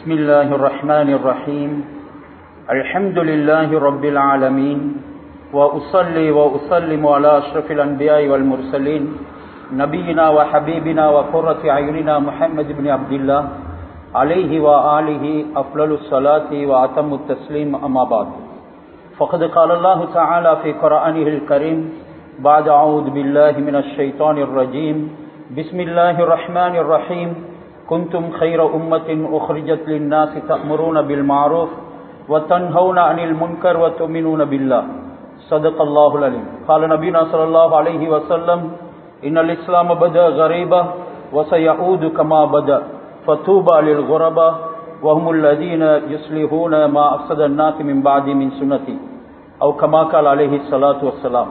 بسم الله الرحمن الرحيم الحمد لله رب العالمين وأصلي وأسلم على أشرف الأنبياء والمرسلين نبينا وحبيبنا وقرة عيننا محمد بن عبد الله عليه وآله أفضل الصلاة وأتم التسليم أما بعد فقد قال الله تعالى في قرآنه الكريم بعد أعوذ بالله من الشيطان الرجيم بسم الله الرحمن الرحيم كنتم خير أمة أخرجت للناس تأمرون بالمعروف وتنهون عن المنكر وتؤمنون بالله صدق الله العليم قال نبينا صلى الله عليه وسلم إن الإسلام بدأ غريبا وسيعود كما بدأ فطوبى للغرباء وهم الذين يصلحون ما أفسد الناس من بعد من سنتي أو كما قال عليه الصلاة والسلام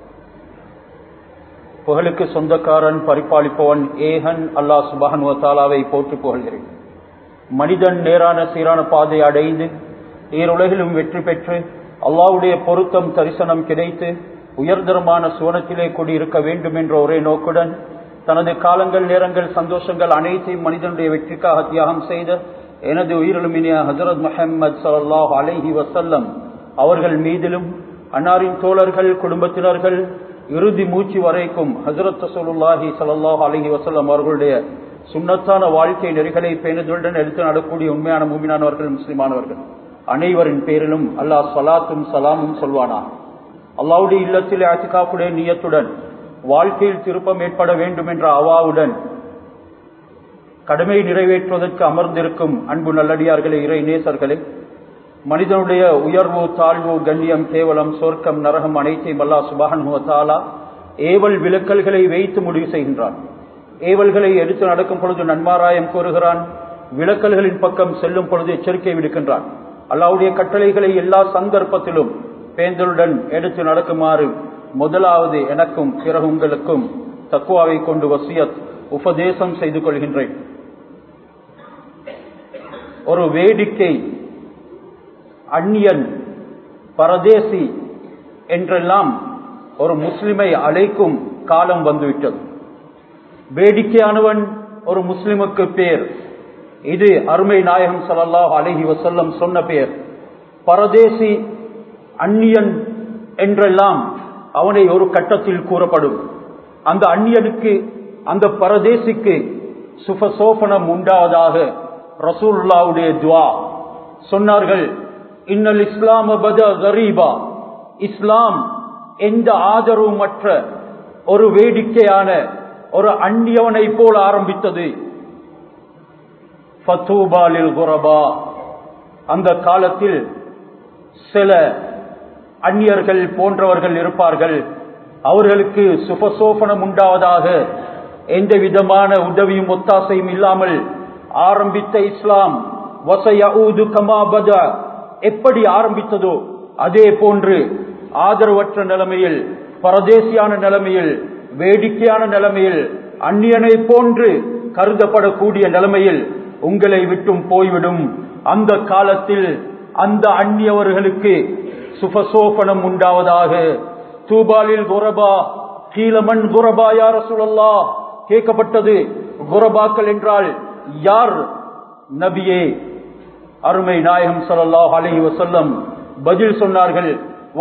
புகழுக்கு சொந்தக்காரன் பரிபாலிப்பவன் ஏகன் அல்லாஹ் சுபஹன் தாலாவை போற்றி புகழ்கிறேன் மனிதன் நேரான சீரான பாதை அடைந்து ஈருலகிலும் வெற்றி பெற்று அல்லாவுடைய பொருத்தம் தரிசனம் கிடைத்து உயர்தரமான சுவனத்திலே கூடியிருக்க வேண்டும் என்ற ஒரே நோக்குடன் தனது காலங்கள் நேரங்கள் சந்தோஷங்கள் அனைத்தையும் மனிதனுடைய வெற்றிக்காக தியாகம் செய்த எனது உயிரிலுமினிய ஹசரத் முஹம்மது சல்லாஹ் அலைஹி வசல்லம் அவர்கள் மீதிலும் அன்னாரின் தோழர்கள் குடும்பத்தினர்கள் இறுதி மூச்சு வரைக்கும் ஹசரத் சசூலுல்லாஹி சல்லாஹ் அலஹி வசல்லம் அவர்களுடைய சுண்ணத்தான வாழ்க்கை நெறிகளை பேணுதலுடன் எடுத்து நடக்கூடிய உண்மையான மூமினானவர்கள் முஸ்லிமானவர்கள் அனைவரின் பேரிலும் அல்லாஹ் சலாத்தும் சலாமும் சொல்வானா அல்லாவுடைய இல்லத்தில் ஆசிகாப்புடைய நீயத்துடன் வாழ்க்கையில் திருப்பம் ஏற்பட வேண்டும் என்ற அவாவுடன் கடமை நிறைவேற்றுவதற்கு அமர்ந்திருக்கும் அன்பு நல்லடியார்களே இறை நேசர்களே மனிதனுடைய உயர்வு தாழ்வு கண்ணியம் கேவலம் சொர்க்கம் நரகம் அனைத்தையும் அல்லா சுபான் தாலா ஏவல் விலக்கல்களை வைத்து முடிவு செய்கின்றான் ஏவல்களை எடுத்து நடக்கும் பொழுது நன்மாராயம் கோருகிறான் விலக்கல்களின் பக்கம் செல்லும் பொழுது எச்சரிக்கை விடுக்கின்றான் அல்லாவுடைய கட்டளைகளை எல்லா சந்தர்ப்பத்திலும் பேந்தலுடன் எடுத்து நடக்குமாறு முதலாவது எனக்கும் பிறகு உங்களுக்கும் தக்குவாவை கொண்டு வசியத் உபதேசம் செய்து கொள்கின்றேன் ஒரு வேடிக்கை அந்நியன் பரதேசி என்றெல்லாம் ஒரு முஸ்லிமை அழைக்கும் காலம் வந்துவிட்டது வேடிக்கையானவன் ஒரு முஸ்லிமுக்கு பேர் இது அருமை நாயகம் சல்லாஹ் அலஹி வசல்லம் சொன்ன பேர் பரதேசி அந்நியன் என்றெல்லாம் அவனை ஒரு கட்டத்தில் கூறப்படும் அந்த அந்நியனுக்கு அந்த பரதேசிக்கு சுபசோபனம் உண்டாவதாக ரசூல்லாவுடைய துவா சொன்னார்கள் இன்னல் இஸ்லாம் கரீபா இஸ்லாம் எந்த ஆதரவுமற்ற ஒரு வேடிக்கையான ஒரு அந்நியவனை போல ஆரம்பித்தது குரபா அந்த காலத்தில் சில அந்நியர்கள் போன்றவர்கள் இருப்பார்கள் அவர்களுக்கு சுபசோபனம் உண்டாவதாக எந்த விதமான உதவியும் ஒத்தாசையும் இல்லாமல் ஆரம்பித்த இஸ்லாம் வசயூது கமாபத எப்படி ஆரம்பித்ததோ அதே போன்று ஆதரவற்ற நிலைமையில் பரதேசியான நிலைமையில் வேடிக்கையான நிலைமையில் அந்நியனை போன்று கருதப்படக்கூடிய நிலைமையில் உங்களை விட்டும் போய்விடும் அந்த காலத்தில் அந்த அந்நியவர்களுக்கு சுபசோபனம் உண்டாவதாக தூபாலில் குரபா கீழமண் குரபா யார சுழல்லா கேட்கப்பட்டது குரபாக்கள் என்றால் யார் நபியே அருமை நாயகம் சல்லாஹ் அலி வசல்லம் பதில் சொன்னார்கள்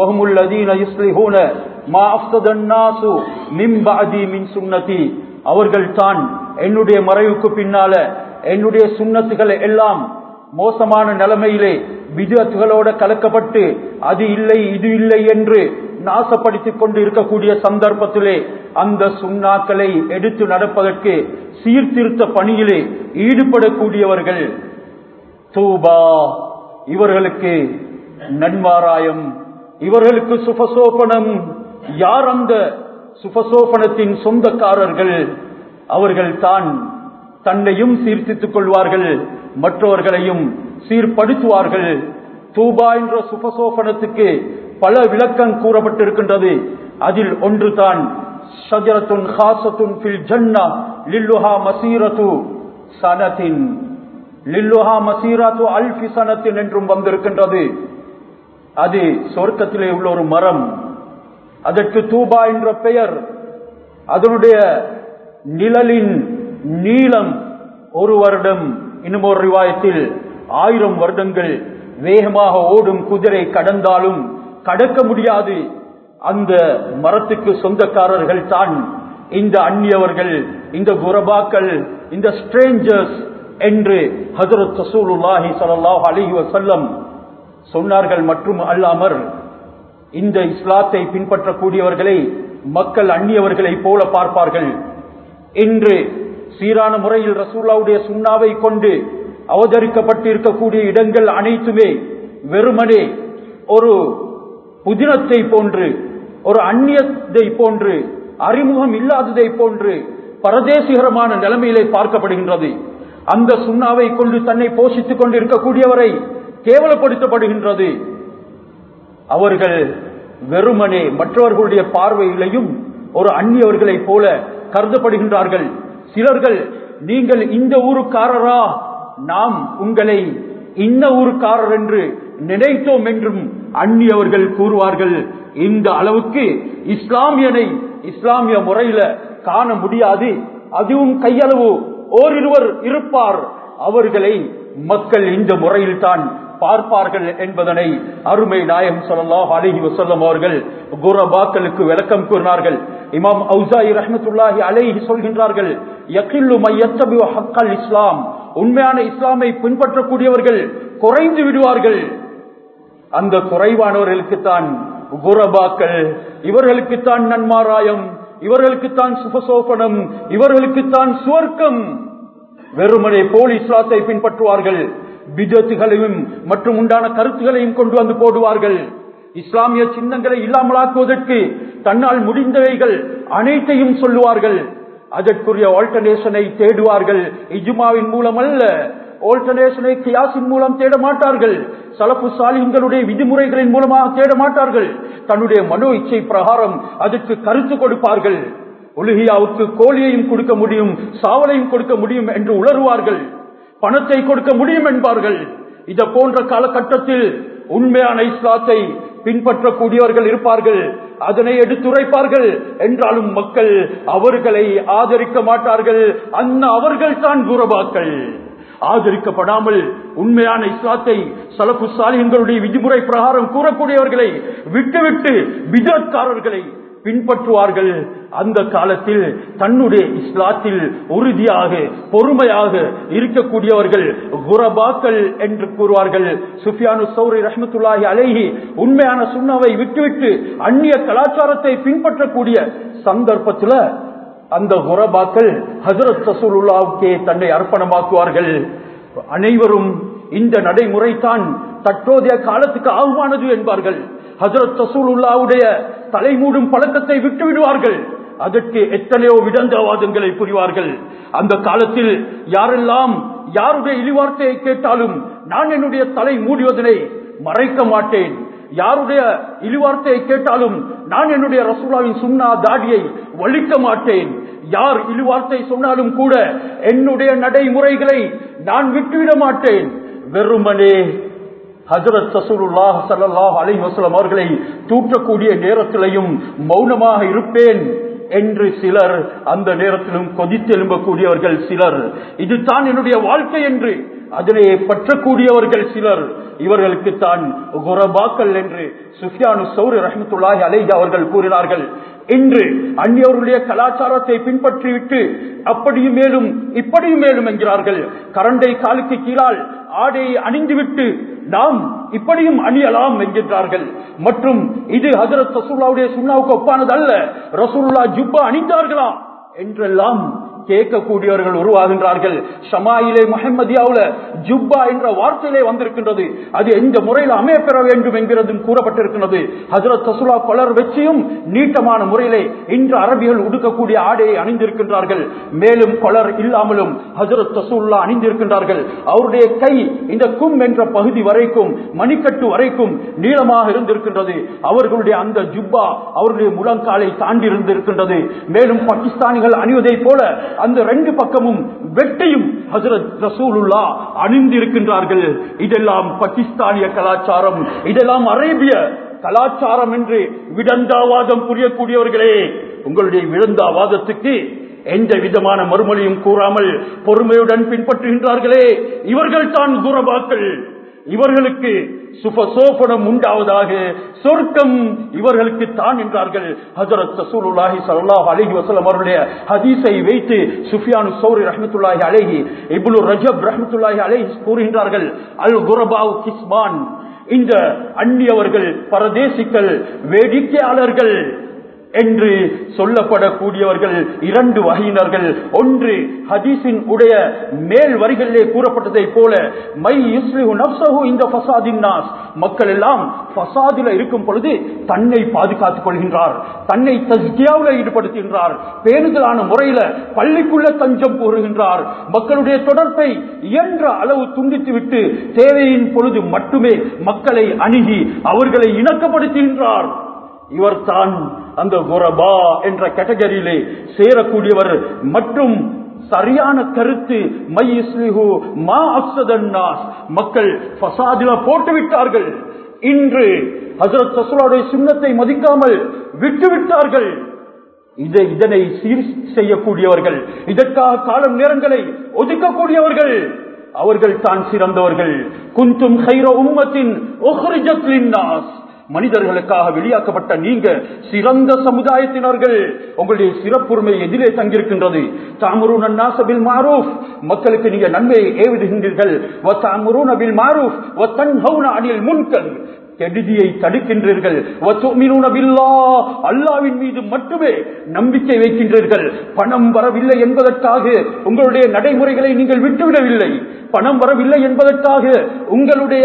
அவர்கள் தான் என்னுடைய மறைவுக்கு பின்னால என்னுடைய சுண்ணத்துகள் எல்லாம் மோசமான நிலைமையிலே விதத்துகளோட கலக்கப்பட்டு அது இல்லை இது இல்லை என்று நாசப்படுத்திக் கொண்டு இருக்கக்கூடிய சந்தர்ப்பத்திலே அந்த சுண்ணாக்களை எடுத்து நடப்பதற்கு சீர்திருத்த பணியிலே ஈடுபடக்கூடியவர்கள் தூபா இவர்களுக்கு நன்மாராயம் இவர்களுக்கு சுபசோபனம் யார் அந்த சுபசோபனத்தின் சொந்தக்காரர்கள் அவர்கள் தான் தன்னையும் சீர்தித்துக் கொள்வார்கள் மற்றவர்களையும் சீர்படுத்துவார்கள் தூபா என்ற சுபசோபனத்துக்கு பல விளக்கம் கூறப்பட்டிருக்கின்றது அதில் ஒன்று தான் ஷஜரத்துன் ஹாசத்துன் ஃபில் ஜன்னா லில்லுஹா மசீரத்து சனத்தின் லில்லுஹா மசீராத்து அல்பி சனத்தின் என்றும் வந்திருக்கின்றது அது சொர்க்கத்திலே உள்ள ஒரு மரம் அதற்கு தூபா என்ற பெயர் அதனுடைய நிழலின் நீளம் ஒரு வருடம் இன்னும் ஒரு ரிவாயத்தில் ஆயிரம் வருடங்கள் வேகமாக ஓடும் குதிரை கடந்தாலும் கடக்க முடியாது அந்த மரத்துக்கு சொந்தக்காரர்கள் தான் இந்த அந்நியவர்கள் இந்த குரபாக்கள் இந்த ஸ்ட்ரேஞ்சர்ஸ் என்று ஹசரத் ரசூலுல்லாஹி ஸல்லல்லாஹு அலைஹி வஸல்லம் சொன்னார்கள் மற்றும் அல்லாமர் இந்த இஸ்லாத்தை பின்பற்றக்கூடியவர்களை மக்கள் அந்நியவர்களை போல பார்ப்பார்கள் இன்று சீரான முறையில் ரசூல்லாவுடைய சுண்ணாவை கொண்டு அவதரிக்கப்பட்டு இருக்கக்கூடிய இடங்கள் அனைத்துமே வெறுமனே ஒரு புதினத்தை போன்று ஒரு அந்நியத்தை போன்று அறிமுகம் இல்லாததை போன்று பரதேசிகரமான நிலைமையிலே பார்க்கப்படுகின்றது அந்த சுண்ணாவை கொண்டு தன்னை போஷித்துக் கொண்டிருக்கக்கூடியவரை கேவலப்படுத்தப்படுகின்றது அவர்கள் வெறுமனே மற்றவர்களுடைய பார்வையிலையும் ஒரு அந்நியவர்களைப் போல கருதப்படுகின்றார்கள் சிலர்கள் நீங்கள் இந்த ஊருக்காரரா நாம் உங்களை இன்ன ஊருக்காரர் என்று நினைத்தோம் என்றும் அந்நியவர்கள் கூறுவார்கள் இந்த அளவுக்கு இஸ்லாமியனை இஸ்லாமிய முறையில காண முடியாது அதுவும் கையளவு ஓரிருவர் இருப்பார் அவர்களை மக்கள் இந்த முறையில் தான் பார்ப்பார்கள் என்பதனை அருமை நாயகம் சொல்லலாம் அலிஹி வசல்லம் அவர்கள் குரபாக்களுக்கு விளக்கம் கூறினார்கள் இமாம் அவுசாயி ரஹமத்துல்லாஹி அலைஹி சொல்கின்றார்கள் யக்கில்லு மையத்தபி ஹக்கல் இஸ்லாம் உண்மையான இஸ்லாமை பின்பற்றக்கூடியவர்கள் குறைந்து விடுவார்கள் அந்த குறைவானவர்களுக்குத்தான் குரபாக்கள் இவர்களுக்குத்தான் நன்மாராயம் இவர்களுக்குத்தான் சுபசோபனம் இவர்களுக்குத்தான் சுவர்க்கம் வெறுமனே போலி இஸ்லாத்தை பின்பற்றுவார்கள் பிஜத்துகளையும் மற்றும் உண்டான கருத்துகளையும் கொண்டு வந்து போடுவார்கள் இஸ்லாமிய சின்னங்களை இல்லாமலாக்குவதற்கு தன்னால் முடிந்தவைகள் அனைத்தையும் சொல்லுவார்கள் அதற்குரிய ஆல்டர்னேஷனை தேடுவார்கள் இஜுமாவின் மூலம் அல்ல ஆல்டர்னேஷனை கியாசின் மூலம் தேட மாட்டார்கள் சலப்பு சாலிகளுடைய விதிமுறைகளின் மூலமாக தேட மாட்டார்கள் தன்னுடைய மனோ இச்சை பிரகாரம் அதற்கு கருத்து கொடுப்பார்கள் ஒலுகியாவுக்கு கோழியையும் கொடுக்க முடியும் சாவலையும் கொடுக்க முடியும் என்று உணர்வார்கள் பணத்தை கொடுக்க முடியும் என்பார்கள் இத போன்ற காலகட்டத்தில் உண்மையான இஸ்லாத்தை பின்பற்றக்கூடியவர்கள் இருப்பார்கள் அதனை எடுத்துரைப்பார்கள் என்றாலும் மக்கள் அவர்களை ஆதரிக்க மாட்டார்கள் அண்ணா அவர்கள் தான் குரபாக்கள் ஆதரிக்கப்படாமல் உண்மையான இஸ்லாத்தை சலப்பு சாலியங்களுடைய விதிமுறை பிரகாரம் கூறக்கூடியவர்களை விட்டுவிட்டு விதத்காரர்களை பின்பற்றுவார்கள் அந்த காலத்தில் தன்னுடைய இஸ்லாத்தில் உறுதியாக பொறுமையாக இருக்கக்கூடியவர்கள் குரபாக்கள் என்று கூறுவார்கள் சுஃபியானு சௌரி ரஹமத்துல்லாஹி அலேஹி உண்மையான சுண்ணாவை விட்டுவிட்டு அந்நிய கலாச்சாரத்தை பின்பற்றக்கூடிய சந்தர்ப்பத்தில் அந்த குரபாக்கள் ஹசரத் ரசூலுல்லாவுக்கே தன்னை அர்ப்பணமாக்குவார்கள் அனைவரும் இந்த நடைமுறை தான் தற்போதைய காலத்துக்கு ஆகுமானது என்பார்கள் ஹசரத் ரசூலுல்லாவுடைய தலைமூடும் பழக்கத்தை விட்டு விடுவார்கள் அதற்கு எத்தனையோ விடந்தவாதங்களை புரிவார்கள் அந்த காலத்தில் யாரெல்லாம் யாருடைய இழிவார்த்தையை கேட்டாலும் நான் என்னுடைய தலை மூடிவதனை மறைக்க மாட்டேன் யாருடைய இழிவார்த்தையை கேட்டாலும் நான் என்னுடைய ரசூலாவின் சுண்ணா தாடியை வலிக்க மாட்டேன் யார் இழிவார்த்தை சொன்னாலும் கூட என்னுடைய நடைமுறைகளை நான் விட்டுவிட மாட்டேன் வெறுமனே ஹசரத் சசூருல்லாஹ் சல்லாஹ் அலி வசலம் அவர்களை தூற்றக்கூடிய நேரத்திலையும் மௌனமாக இருப்பேன் என்று சிலர் அந்த நேரத்திலும் கொதித்தெலும்பக்கூடியவர்கள் சிலர் இதுதான் என்னுடைய வாழ்க்கை என்று அதனை பற்றக்கூடியவர்கள் சிலர் இவர்களுக்கு தான் குரபாக்கள் என்று சுஃபியானு சௌரி ரஹமத்துல்லாஹி அலைஹி அவர்கள் கூறினார்கள் இன்று அந்நியவர்களுடைய கலாச்சாரத்தை பின்பற்றிவிட்டு அப்படியும் மேலும் இப்படியும் மேலும் என்கிறார்கள் கரண்டை காலுக்கு கீழால் ஆடையை அணிந்துவிட்டு நாம் இப்படியும் அணியலாம் என்கின்றார்கள் மற்றும் இது ஹசரத் ரசூல்லாவுடைய சுண்ணாவுக்கு ஒப்பானது அல்ல ரசூல்லா ஜுப்பா அணிந்தார்களா என்றெல்லாம் கேட்கக்கூடியவர்கள் உருவாகின்றார்கள் ஷமாயிலே முஹம்மதியாவுல ஜுப்பா என்ற வார்த்தையிலே வந்திருக்கின்றது அது எந்த முறையில் அமையப்பெற வேண்டும் என்கிறதும் கூறப்பட்டிருக்கிறது ஹசரத் தசுலா கொலர் வச்சியும் நீட்டமான முறையிலே இன்று அரபிகள் உடுக்கக்கூடிய ஆடையை அணிந்திருக்கின்றார்கள் மேலும் கொலர் இல்லாமலும் ஹசரத் தசூல்லா அணிந்திருக்கின்றார்கள் அவருடைய கை இந்த கும் என்ற பகுதி வரைக்கும் மணிக்கட்டு வரைக்கும் நீளமாக இருந்திருக்கின்றது அவர்களுடைய அந்த ஜுப்பா அவருடைய முழங்காலை தாண்டி இருந்திருக்கின்றது மேலும் பாகிஸ்தானிகள் அணிவதை போல அந்த ரெண்டு பக்கமும் வெட்டையும் ஹசரத் ரசூலுல்லா அணிந்திருக்கின்றார்கள் இதெல்லாம் பாகிஸ்தானிய கலாச்சாரம் இதெல்லாம் அரேபிய கலாச்சாரம் என்று விடந்தாவாதம் புரியக்கூடியவர்களே உங்களுடைய விடந்தாவாதத்துக்கு எந்த விதமான மறுமொழியும் கூறாமல் பொறுமையுடன் பின்பற்றுகின்றார்களே இவர்கள் தான் குரபாக்கள் இவர்களுக்கு சுபசோபனம் உண்டாவதாக சொர்க்கம் இவர்களுக்கு தான் என்றார்கள் ஹஜரத் ரசூலுல்லாஹி ஸல்லல்லாஹு அலைஹி வஸல்லம் அவருடைய ஹதீஸை வைத்து சுஃபியானு சௌரி ரஹ்மத்துல்லாஹி அலைஹி இப்னு ரஜப் ரஹ்மத்துல்லாஹி அலைஹி கூறுகின்றார்கள் அல் குரபாவு கிஸ்மான் இந்த அந்நியவர்கள் பரதேசிகள் வேடிக்கையாளர்கள் என்று சொல்லப்படக்கூடியவர்கள் இரண்டு வகையினர்கள் ஒன்று ஹதீஸின் உடைய மேல் வரிகளிலே கூறப்பட்டதை போல மை யுஸ்லிஹு நப்சஹு இந்த ஃபசாதின் நாஸ் மக்கள் எல்லாம் ஃபசாதில இருக்கும் பொழுது தன்னை பாதுகாத்துக் கொள்கின்றார் தன்னை தஸ்கியாவில் ஈடுபடுத்துகின்றார் பேணுதலான முறையில பள்ளிக்குள்ள தஞ்சம் கூறுகின்றார் மக்களுடைய தொடர்பை இயன்ற அளவு துண்டித்து விட்டு தேவையின் பொழுது மட்டுமே மக்களை அணுகி அவர்களை இணக்கப்படுத்துகின்றார் இவர் தான் அந்த குரபா என்ற கேட்டகரியிலே சேரக்கூடியவர் மற்றும் சரியான கருத்து மைஸ்லிஹு மா அப்சதன்னாஸ் மக்கள் ஃபசாதில போட்டு விட்டார்கள் இன்று ஹசரத் ரசூலுடைய சுண்ணத்தை மதிக்காமல் விட்டு விட்டார்கள் இதை இதனை சீர் செய்யக்கூடியவர்கள் இதற்காக காலம் நேரங்களை ஒதுக்கக்கூடியவர்கள் அவர்கள் தான் சிறந்தவர்கள் குந்தும் ஹைர உம்மத்தின் மனிதர்களுக்காக வெளியாக்கப்பட்ட நீங்க சிறந்த சமுதாயத்தினர்கள் உங்களுடைய சிறப்புரிமை எதிரே தங்கியிருக்கின்றது தாமுருன் நாசபில் மாரூஃப் மக்களுக்கு நீங்க நன்மையை ஏவிடுகின்றீர்கள் தாமுருன் மாரூஃப் அனில் முன்கல் கெடுதியை தடுக்கின்றீர்கள் அல்லாவின் மீது மட்டுமே நம்பிக்கை வைக்கின்றீர்கள் பணம் வரவில்லை என்பதற்காக உங்களுடைய நடைமுறைகளை நீங்கள் விட்டுவிடவில்லை பணம் வரவில்லை என்பதற்காக உங்களுடைய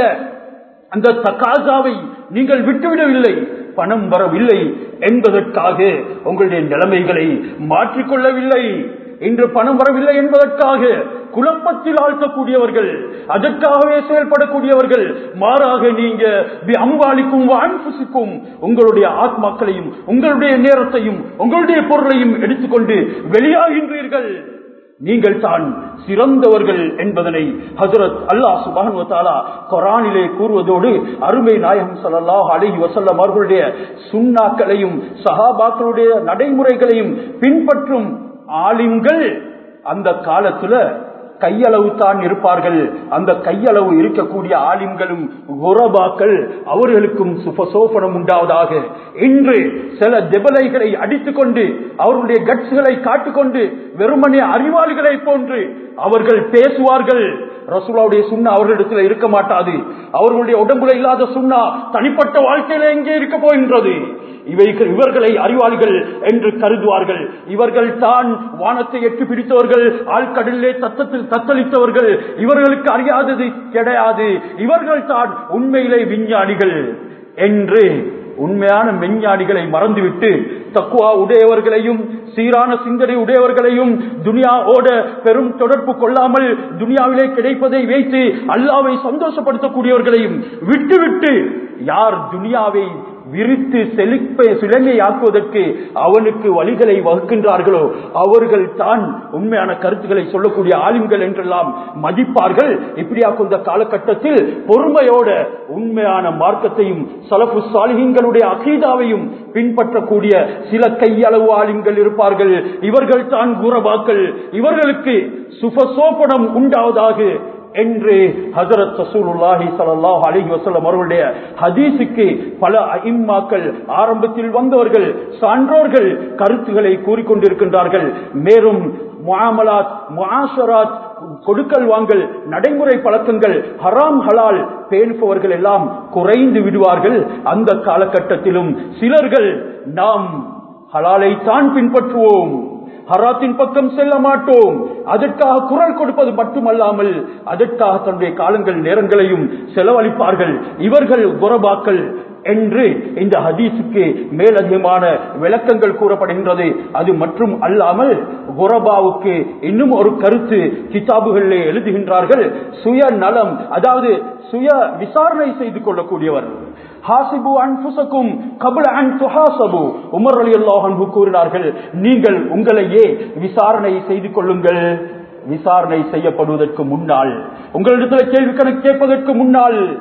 அந்த தக்காசாவை நீங்கள் விட்டுவிடவில்லை பணம் வரவில்லை என்பதற்காக உங்களுடைய நிலைமைகளை மாற்றிக்கொள்ளவில்லை இன்று பணம் வரவில்லை என்பதற்காக குழப்பத்தில் ஆழ்த்தக்கூடியவர்கள் அதற்காகவே செயல்படக்கூடியவர்கள் மாறாக நீங்க அம்பாளிக்கும் அன்புசிக்கும் உங்களுடைய ஆத்மாக்களையும் உங்களுடைய நேரத்தையும் உங்களுடைய பொருளையும் எடுத்துக்கொண்டு வெளியாகின்றீர்கள் நீங்கள் தான் சிறந்தவர்கள் என்பதனை ஹசரத் அல்லாஹ் சுபானுவத்தாலா கொரானிலே கூறுவதோடு அருமை நாயகம் சல்லாஹ் அலஹி வசல்லம் அவர்களுடைய சுண்ணாக்களையும் சஹாபாக்களுடைய நடைமுறைகளையும் பின்பற்றும் ஆலிம்கள் அந்த காலத்துல கையளவு தான் இருப்பார்கள் அந்த கையளவு இருக்கக்கூடிய ஆலிம்களும் குரபாக்கள் அவர்களுக்கும் சுபசோபனம் உண்டாவதாக இன்று சில ஜெபலைகளை அடித்துக்கொண்டு அவர்களுடைய கட்சிகளை காட்டிக்கொண்டு வெறுமனே அறிவாளிகளை போன்று அவர்கள் பேசுவார்கள் ரசூலாவுடைய சுண்ணா அவர்களிடத்தில் இருக்க மாட்டாது அவர்களுடைய உடம்புல இல்லாத சுண்ணா தனிப்பட்ட வாழ்க்கையில எங்கே இருக்க போகின்றது இவை இவர்களை அறிவாளிகள் என்று கருதுவார்கள் இவர்கள் தான் வானத்தை எட்டு பிடித்தவர்கள் ஆழ்கடலிலே தத்தத்தில் தத்தளித்தவர்கள் இவர்களுக்கு அறியாதது கிடையாது இவர்கள் தான் உண்மையிலே விஞ்ஞானிகள் என்று உண்மையான மெஞ்ஞானிகளை மறந்துவிட்டு தக்குவா உடையவர்களையும் சீரான சிந்தனை உடையவர்களையும் துனியாவோட பெரும் தொடர்பு கொள்ளாமல் துனியாவிலே கிடைப்பதை வைத்து அல்லாவை சந்தோஷப்படுத்தக்கூடியவர்களையும் விட்டுவிட்டு யார் துனியாவை விரித்து செழிப்பை சிலங்கையாக்குவதற்கு அவனுக்கு வழிகளை வகுக்கின்றார்களோ அவர்கள் தான் உண்மையான கருத்துக்களை சொல்லக்கூடிய ஆலிம்கள் என்றெல்லாம் மதிப்பார்கள் இப்படியாக இந்த காலகட்டத்தில் பொறுமையோட உண்மையான மார்க்கத்தையும் சலப்பு சாலிகங்களுடைய அகீதாவையும் பின்பற்றக்கூடிய சில கையளவு ஆலிம்கள் இருப்பார்கள் இவர்கள் தான் குரபாக்கள் இவர்களுக்கு சுபசோபனம் உண்டாவதாக என்று ஹசரத் ரசூலுல்லாஹி ஸல்லல்லாஹு அலைஹி வஸல்லம் அவர்களுடைய ஹதீஸுக்கு பல அஇம்மாக்கள் ஆரம்பத்தில் வந்தவர்கள் சான்றோர்கள் கருத்துக்களை கூறிக்கொண்டிருக்கின்றார்கள் மேலும் முஆமலாத் முஆஷராத் கொடுக்கல் வாங்கல் நடைமுறை பழக்கங்கள் ஹராம் ஹலால் பேணுபவர்கள் எல்லாம் குறைந்து விடுவார்கள் அந்த காலகட்டத்திலும் சிலர்கள் நாம் ஹலாலை தான் பின்பற்றுவோம் ஹராத்தின் பக்கம் செல்ல மாட்டோம் அதற்காக குரல் கொடுப்பது மட்டுமல்லாமல் அதற்காக தன்னுடைய காலங்கள் நேரங்களையும் செலவழிப்பார்கள் இவர்கள் குரபாக்கள் என்று இந்த ஹதீஸுக்கு மேலதிகமான விளக்கங்கள் கூறப்படுகின்றது அது மற்றும் அல்லாமல் குரபாவுக்கு இன்னும் ஒரு கருத்து கிதாபுகளிலே எழுதுகின்றார்கள் சுய நலம் அதாவது சுய விசாரணை செய்து கொள்ளக்கூடியவர் ஹாசிபு அன்புசக்கும் கபுல அன் துஹாசபு உமர் அலி அல்லாஹன்பு கூறினார்கள் நீங்கள் உங்களையே விசாரணை செய்து கொள்ளுங்கள் விசாரணை செய்யப்படுவதற்கு முன்னால் உங்களிடத்தில் கேள்வி கணக்கு கேட்பதற்கு முன்னால்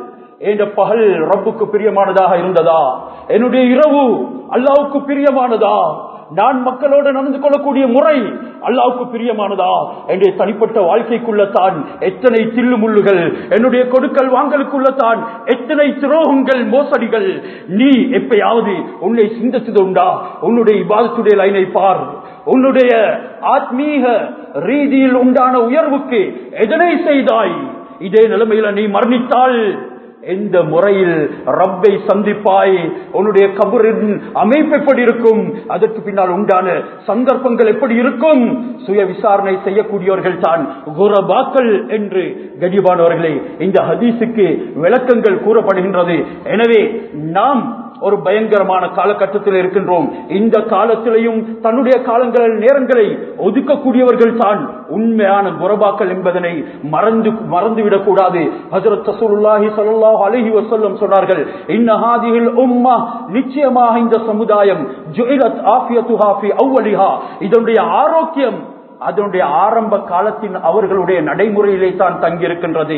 என்ற பகல் ரப்புக்கு பிரியமானதாக இருந்ததா என்னுடைய இரவு அல்லாவுக்கு பிரியமானதா நான் மக்களோடு நடந்து கொள்ளக்கூடிய முறை அல்லாவுக்கு பிரியமானதா என்னுடைய தனிப்பட்ட வாழ்க்கைக்குள்ள தான் எத்தனை தில்லு முள்ளுகள் என்னுடைய கொடுக்கல் வாங்கலுக்குள்ள தான் எத்தனை துரோகங்கள் மோசடிகள் நீ எப்பயாவது உன்னை சிந்தித்தது உண்டா உன்னுடைய இபாதத்துடைய லைனை பார் உன்னுடைய ஆத்மீக ரீதியில் உண்டான உயர்வுக்கு எதனை செய்தாய் இதே நிலைமையில நீ மரணித்தால் எந்த முறையில் ரப்பை சந்திப்பாய் உன்னுடைய கபரின் அமைப்பு எப்படி இருக்கும் அதற்கு பின்னால் உண்டான சந்தர்ப்பங்கள் எப்படி இருக்கும் சுய விசாரணை செய்யக்கூடியவர்கள் தான் குரபாக்கள் என்று கடிபானவர்களே இந்த ஹதீஸுக்கு விளக்கங்கள் கூறப்படுகின்றது எனவே நாம் ஒரு பயங்கரமான காலகட்டத்தில் இருக்கின்றோம் இந்த காலத்திலையும் தன்னுடைய காலங்கள் நேரங்களை ஒதுக்கக்கூடியவர்கள் தான் உண்மையான குரபாக்கள் என்பதனை மறந்து மறந்துவிடக் கூடாது ஹசரத் ரசூலுல்லாஹி ஸல்லல்லாஹு அலைஹி வஸல்லம் சொன்னார்கள் இன்ன ஹாதிஹில் உம்மா நிச்சயமாக இந்த சமுதாயம் ஜுஇலத் ஆஃபியத்துஹா ஃபி அவ்வலிஹா இதனுடைய ஆரோக்கியம் அதனுடைய ஆரம்ப காலத்தின் அவர்களுடைய நடைமுறையிலே தான் தங்கியிருக்கின்றது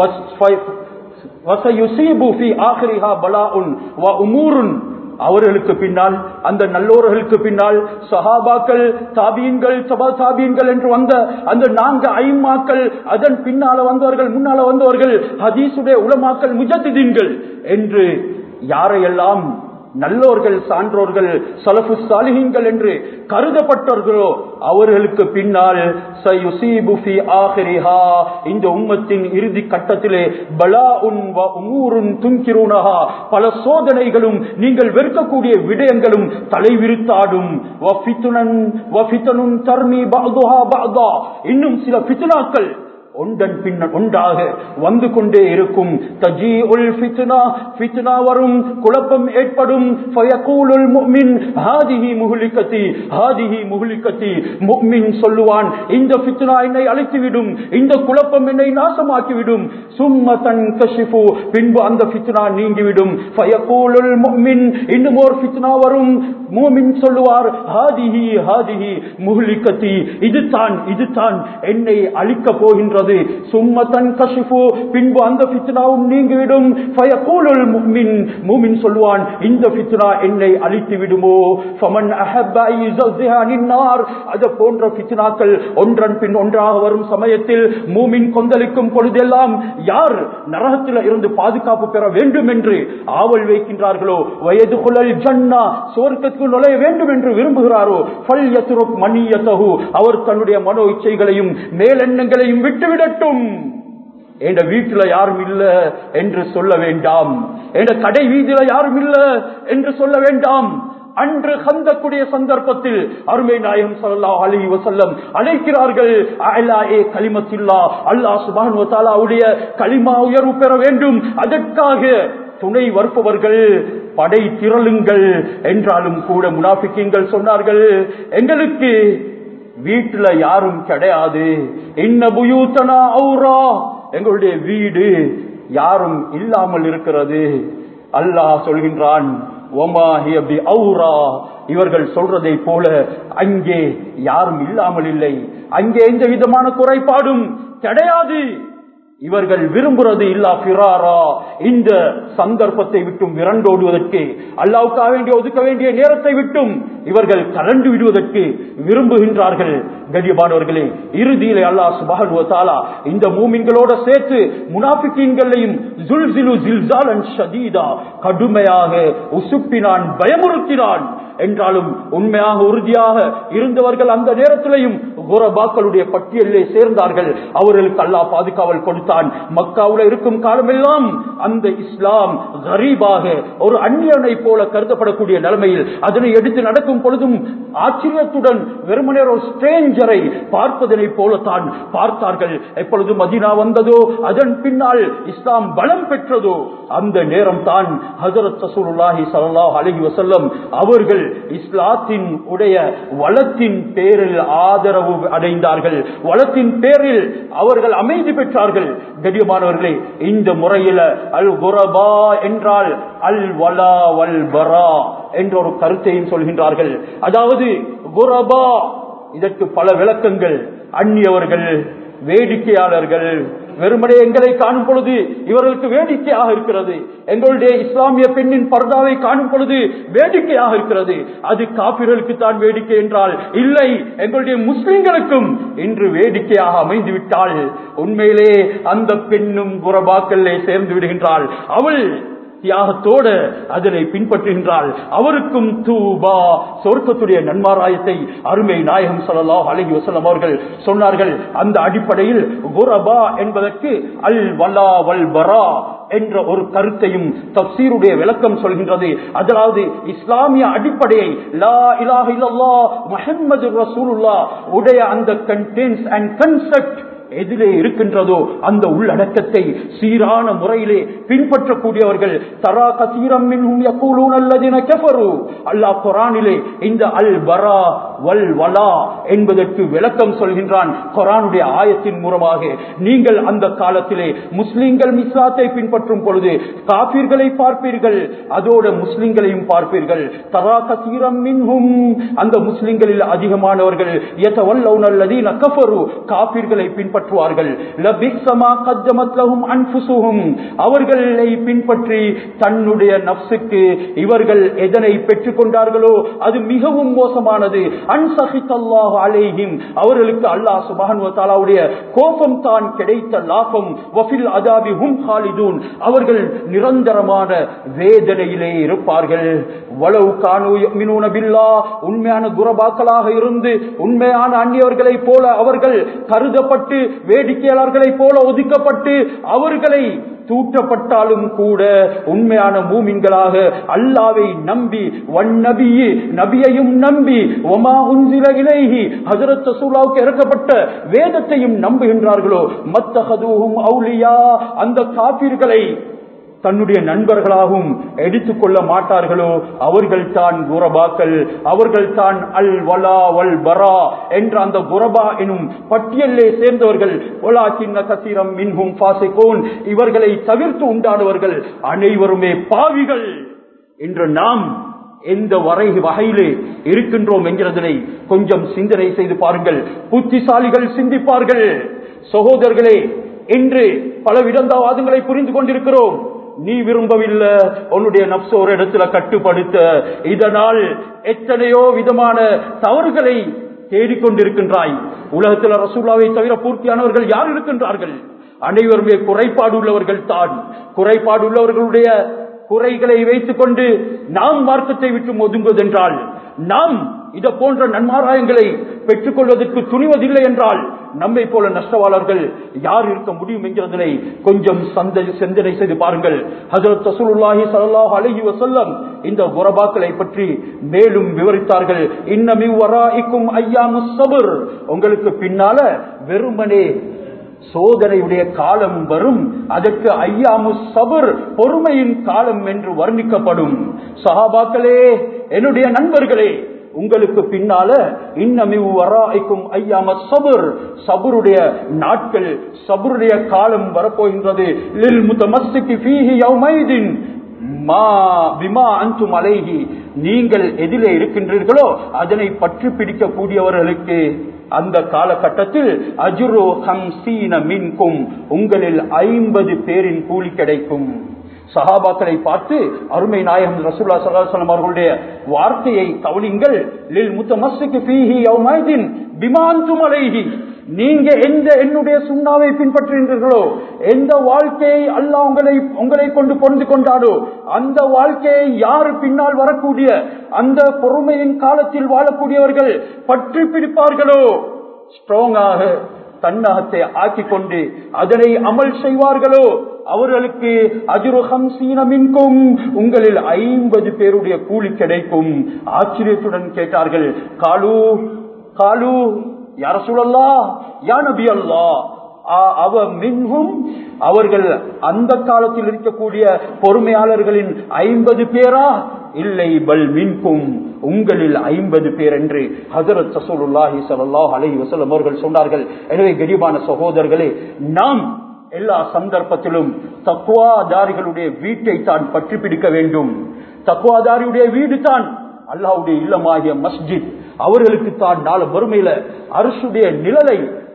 அவர்களுக்கு பின்னால் அந்த நல்லோர்களுக்கு பின்னால் சஹாபாக்கள் தாபீன்கள் சபா தாபீன்கள் என்று வந்த அந்த நான்கு ஐமாக்கள் அதன் பின்னால வந்தவர்கள் முன்னால வந்தவர்கள் ஹதீசுடைய உலமாக்கள் முஜத்திதீன்கள் என்று யாரையெல்லாம் நல்லோர்கள் சான்றோர்கள் சலஃபு சாலிஹீன்கள் என்று கருதப்பட்டவர்களோ அவர்களுக்கு பின்னால் இந்த உம்மத்தின் இறுதி கட்டத்திலே பலா உன் உமூருன் துன்கிருனஹா பல சோதனைகளும் நீங்கள் வெறுக்கக்கூடிய விடயங்களும் தலைவிரித்தாடும் இன்னும் சில பித்னாக்கள் ஒன்றன் பின் ஒன்றாக வந்து கொண்டே இருக்கும் தஜி உல் ஃபித்னா ஃபித்னா வரும் குழப்பம் ஏற்படும் ஃபயகூலுல் முஃமின் ஹாதிஹி முஹ்லிகதி ஹாதிஹி முஹ்லிகதி முஃமின் சொல்லுவான் இந்த ஃபித்னா என்னை அழித்துவிடும் இந்த குழப்பம் என்னை நாசமாக்கிவிடும் சும்ம தன்கஷிஃபு பின்பு அந்த ஃபித்னா நீங்கிவிடும் ஃபயகூலுல் முஃமின் இன்னும் ஒரு ஃபித்னா வரும் மூமின் சொல்லுவார் ஹாதிஹி ஹாதிஹி முஹ்லிகதி இதுதான் இதுதான் என்னை அழிக்கப் போகின்றது சும்மத்தன் கஷிஃபு பின்பு அந்த ஃபித்னாவும் நீங்கிவிடும் ஃபயகூலுல் முஃமின் மூமின் சொல்லுவான் இந்த ஃபித்னா என்னை அழித்து விடுமோ ஃபமன் அஹப்ப யுஸஸிஹா நின்னார் அது போன்ற ஃபித்னாக்கள் ஒன்றன் பின் ஒன்றாக வரும் சமயத்தில் மூமின் கொந்தளிக்கும் பொழுதெல்லாம் யார் நரகத்தில் இருந்து பாதுகாப்பு பெற வேண்டும் என்று ஆவல் வைக்கின்றார்களோ வயது குழல் ஜன்னா சுவர்க்கத்தில் நுழைய வேண்டும் என்று விரும்புகிறாரோ ஃபல் யத்ருக் மணியத்தஹு அவர் தன்னுடைய மனோ இச்சைகளையும் மேலெண்ணங்களையும் விட்டுவிடட்டும் என்ற வீட்டுல யாரும் இல்ல என்று சொல்ல வேண்டாம் என்ற கடை வீதியில யாரும் இல்ல என்று சொல்ல வேண்டாம் அன்று கந்தக்கூடிய சந்தர்ப்பத்தில் அருமை நாயகம் சல்லா அலி வசல்லம் அழைக்கிறார்கள் அலாஏ கலிமத்தில்லா அல்லா சுபான் உடைய களிமா உயர்வு பெற வேண்டும் அதற்காக துணை வருப்பவர்கள் படை திரளுங்கள் என்றாலும் கூட முனாபிக்கீங்கள் சொன்னார்கள் எங்களுக்கு வீட்டுல யாரும் கிடையாது இன்ன புயூத்தனா அவுரா எங்களுடைய வீடு யாரும் இல்லாமல் இருக்கிறது அல்லாஹ் சொல்கின்றான் இவர்கள் சொல்றதை போல அங்கே யாரும் இல்லாமல் இல்லை அங்கே எந்த விதமான குறைபாடும் கிடையாது இவர்கள் விரும்புறது இல்லா பிராரா இந்த சந்தர்ப்பத்தை விட்டும் விரண்டோடுவதற்கு அல்லாவுக்காக வேண்டிய ஒதுக்க வேண்டிய நேரத்தை விட்டும் இவர்கள் கலண்டு விடுவதற்கு விரும்புகின்றார்கள் கடியபானவர்களே இறுதியிலே அல்லாஹ் சுபஹானுவத்தாலா இந்த மூமின்களோட சேர்த்து முனாபிக்கீன்களையும் கடுமையாக உசுப்பினான் பயமுறுத்தினான் என்றாலும் உண்மையாக உறுதியாக இருந்தவர்கள் அந்த நேரத்திலையும் குரபாக்களுடைய பட்டியலிலே சேர்ந்தார்கள் அவர்களுக்கு அல்லாஹ் பாதுகாவல் கொடுத்தான் மக்காவுல இருக்கும் காலமெல்லாம் அந்த இஸ்லாம் கரீபாக ஒரு அந்நியனை போல கருதப்படக்கூடிய நிலைமையில் அதனை எடுத்து நடக்கும் பொழுதும் ஆச்சரியத்துடன் வெறுமனே ஒரு ஸ்ட்ரேஞ்சரை பார்ப்பதனை போலத்தான் பார்த்தார்கள் எப்பொழுது மதினா வந்ததோ அதன் பின்னால் இஸ்லாம் பலம் பெற்றதோ அந்த நேரம் தான் ஹசரத் சசூலுல்லாஹி சல்லாஹ் அலஹி வசல்லம் அவர்கள் இஸ்லாத்தின் உடைய வளத்தின் பேரில் ஆதரவு அடைந்தார்கள் வளத்தின் பேரில் அவர்கள் அமைதி பெற்றார்கள் கடியமானவர்களே இந்த முறையில அல் குரபா என்றால் அல் வலா வல் பரா என்ற ஒரு கருத்தையும் சொல்கின்றார்கள் அதாவது குரபா இதற்கு பல விளக்கங்கள் அந்நியவர்கள் வேடிக்கையாளர்கள் வெறுமனே எங்களை காணும் பொழுது இவர்களுக்கு வேடிக்கையாக இருக்கிறது எங்களுடைய இஸ்லாமிய பெண்ணின் பர்தாவை காணும் பொழுது வேடிக்கையாக இருக்கிறது அது காப்பிர்களுக்கு தான் வேடிக்கை என்றால் இல்லை எங்களுடைய முஸ்லிம்களுக்கும் இன்று வேடிக்கையாக அமைந்து விட்டால் உண்மையிலே அந்த பெண்ணும் குரபாக்கல்லே சேர்ந்து விடுகின்றாள் அவள் தியாகத்தோடு அதனை பின்பற்றுகின்றாள் அவருக்கும் தூபா சொர்க்கத்துடைய நன்மாராயத்தை அருமை நாயகம் ஸல்லல்லாஹு அலைஹி வஸல்லம் அவர்கள் சொன்னார்கள் அந்த அடிப்படையில் குரபா என்பதற்கு அல் வலா வல் பரா என்ற ஒரு கருத்தையும் தப்சீருடைய விளக்கம் சொல்கின்றது அதாவது இஸ்லாமிய அடிப்படையை லா இலாஹ இல்லல்லாஹ் முஹம்மது ரசூலுல்லாஹ் உடைய அந்த கண்டென்ஸ் அண்ட் கன்செப்ட் எதிலே இருக்கின்றதோ அந்த உள்ளடக்கத்தை சீரான முறையிலே பின்பற்றக்கூடியவர்கள் தரா கசீரம் மின்ஹும் யக்கூலூன் அல்லதின கஃபரு அல்லாஹ் குர்ஆனிலே இந்த அல் பரா வல் வலா என்பதற்கு விளக்கம் சொல்கின்றான் குர்ஆனுடைய ஆயத்தின் மூலமாக நீங்கள் அந்த காலத்திலே முஸ்லிம்கள் மிஸ்லாத்தை பின்பற்றும் பொழுது காபீர்களை பார்ப்பீர்கள் அதோட முஸ்லிம்களையும் பார்ப்பீர்கள் தரா கசீரம் மின்ஹும் அந்த முஸ்லிம்களில் அதிகமானவர்கள் யதவல்லவுன அல்லதீன கஃபரு காபீர்களை பின்பற்ற பின்பற்றுவார்கள் லபிக்ஸமா கத்தமத் லஹும் அன்ஃபுசுஹும் அவர்களை பின்பற்றி தன்னுடைய நப்சுக்கு இவர்கள் எதனை பெற்றுக் கொண்டார்களோ அது மிகவும் மோசமானது அன்சஹித்தல்லாஹு அலைஹிம் அவர்களுக்கு அல்லாஹ் சுப்ஹானஹு வ தஆலாவுடைய கோபம் தான் கிடைத்த லாபம் வஃபில் அதாபி ஹும் ஹாலிதூன் அவர்கள் நிரந்தரமான வேதனையிலே இருப்பார்கள் வலவு கானு யுமினூன பில்லாஹ் உண்மையான குரபாக்களாக இருந்து உண்மையான அந்நியவர்களைப் போல அவர்கள் கருதப்பட்டு வேடிக்கையாளர்களைப் போல ஒதுக்கப்பட்டு அவர்களை தூற்றப்பட்டாலும் கூட உண்மையான மூமின்களாக அல்லாவை நம்பி வன் நபியி நபியையும் நம்பி ஒமா உன்சில இலைஹி ஹசரத் ரசூலாவுக்கு இறக்கப்பட்ட வேதத்தையும் நம்புகின்றார்களோ மத்தஹதூஹும் அவுலியா அந்த காபிர்களை தன்னுடைய நண்பர்களாகவும் எடுத்துக்கொள்ள மாட்டார்களோ அவர்கள் தான் குரபாக்கள் அவர்கள் தான் அல் வலா வல் பரா என்ற அந்த குரபா எனும் பட்டியலே சேர்ந்தவர்கள் ஒலா சின்ன கசீரம் மின்ஹும் பாசிகோன் இவர்களை தவிர்த்து உண்டானவர்கள் அனைவருமே பாவிகள் என்று நாம் எந்த வரை வகையிலே இருக்கின்றோம் என்கிறதனை கொஞ்சம் சிந்தனை செய்து பாருங்கள் புத்திசாலிகள் சிந்திப்பார்கள் சகோதரர்களே இன்று பல விடந்தாவாதங்களை புரிந்து கொண்டிருக்கிறோம் நீ விரும்பவில்லை உன்னுடைய நப்ச ஒரு இடத்துல கட்டுப்படுத்த இதனால் எத்தனையோ விதமான தவறுகளை தேடிக்கொண்டிருக்கின்றாய் உலகத்தில் ரசூல்லாவை தவிர பூர்த்தியானவர்கள் யார் இருக்கின்றார்கள் அனைவருமே குறைபாடு உள்ளவர்கள் தான் குறைபாடு உள்ளவர்களுடைய குறைகளை வைத்துக் கொண்டு நாம் மார்க்கத்தை விட்டு ஒதுங்குவதென்றால் நாம் இத போன்ற நன்மாராயங்களை பெற்றுக் கொள்வதற்கு துணிவதில்லை என்றால் நம்மை போல நஷ்டவாளர்கள் யார் இருக்க முடியும் என்கிறதனை கொஞ்சம் சிந்தனை செய்து பாருங்கள் ஹசரத் ரசூலுல்லாஹி ஸல்லல்லாஹு அலைஹி வஸல்லம் இந்த குரபாக்களை பற்றி மேலும் விவரித்தார்கள் இன்னமி வராஇக்கும் ஐயாமுஸ் சபர் உங்களுக்கு பின்னால வெறுமனே சோதனையுடைய காலம் வரும் அதற்கு ஐயாமு சபர் பொறுமையின் காலம் என்று வர்ணிக்கப்படும் சஹாபாக்களே என்னுடைய நண்பர்களே உங்களுக்கு பின்னால இன்னமி வராய்க்கும் ஐயாம சபுர் சபுருடைய நாட்கள் சபுருடைய காலம் வரப்போகின்றது லில் முத்தமஸ்திக்கு ஃபீஹி யௌமைதின் மா பிமா அந்தும் அலைஹி நீங்கள் எதிலே இருக்கின்றீர்களோ அதனை பற்றி பிடிக்கக்கூடியவர்களுக்கு அந்த காலகட்டத்தில் அஜுரு ஹம்சீன மின்கும் உங்களில் ஐம்பது பேரின் கூலி கிடைக்கும் சஹாபாக்களை பார்த்து அருமை நாயகம் ரசூல்லா சல்லாஹம் அவர்களுடைய வார்த்தையை கவனிங்கள் லில் முத்தமஸ்ஸுக்கு ஃபீஹி யௌமைதின் பிமாந்தும் அலைஹி நீங்க எந்த என்னுடைய சுண்ணாவை பின்பற்றுகின்றீர்களோ எந்த வாழ்க்கையை அல்லாஹ் உங்களை உங்களை கொண்டு பொருந்து கொண்டாடோ அந்த வாழ்க்கையை யாரு பின்னால் வரக்கூடிய அந்த பொறுமையின் காலத்தில் வாழக்கூடியவர்கள் பற்றி பிடிப்பார்களோ ஸ்ட்ராங்காக தன்னகத்தை ஆக்கிக் கொண்டு அதனை அமல் செய்வார்களோ அவர்களுக்கு அஜுருகம் சீனமின்கும் உங்களில் ஐம்பது பேருடைய கூலி கிடைக்கும் ஆச்சரியத்துடன் கேட்டார்கள் காலு காலு யார சூழல்லா யா நபி அல்லா அவ மின்ஹும் அவர்கள் அந்த காலத்தில் இருக்கக்கூடிய பொறுமையாளர்களின் ஐம்பது பேரா இல்லை பல் மின்கும் உங்களில் ஐம்பது பேர் என்று ஹசரத் சசூலுல்லாஹி சல்லாஹ் அலி வசலம் அவர்கள் சொன்னார்கள் எனவே கரிபான சகோதரர்களே நாம் எல்லா சந்தர்ப்பத்திலும் தக்குவாதாரிகளுடைய வீட்டை தான் பற்றி பிடிக்க வேண்டும் தக்குவாதாரியுடைய வீடு தான் அல்லாவுடைய இல்லமாகிய மஸ்ஜித் அவர்களுக்கு தான் நாலு வறுமையில அரசுடைய நிழலை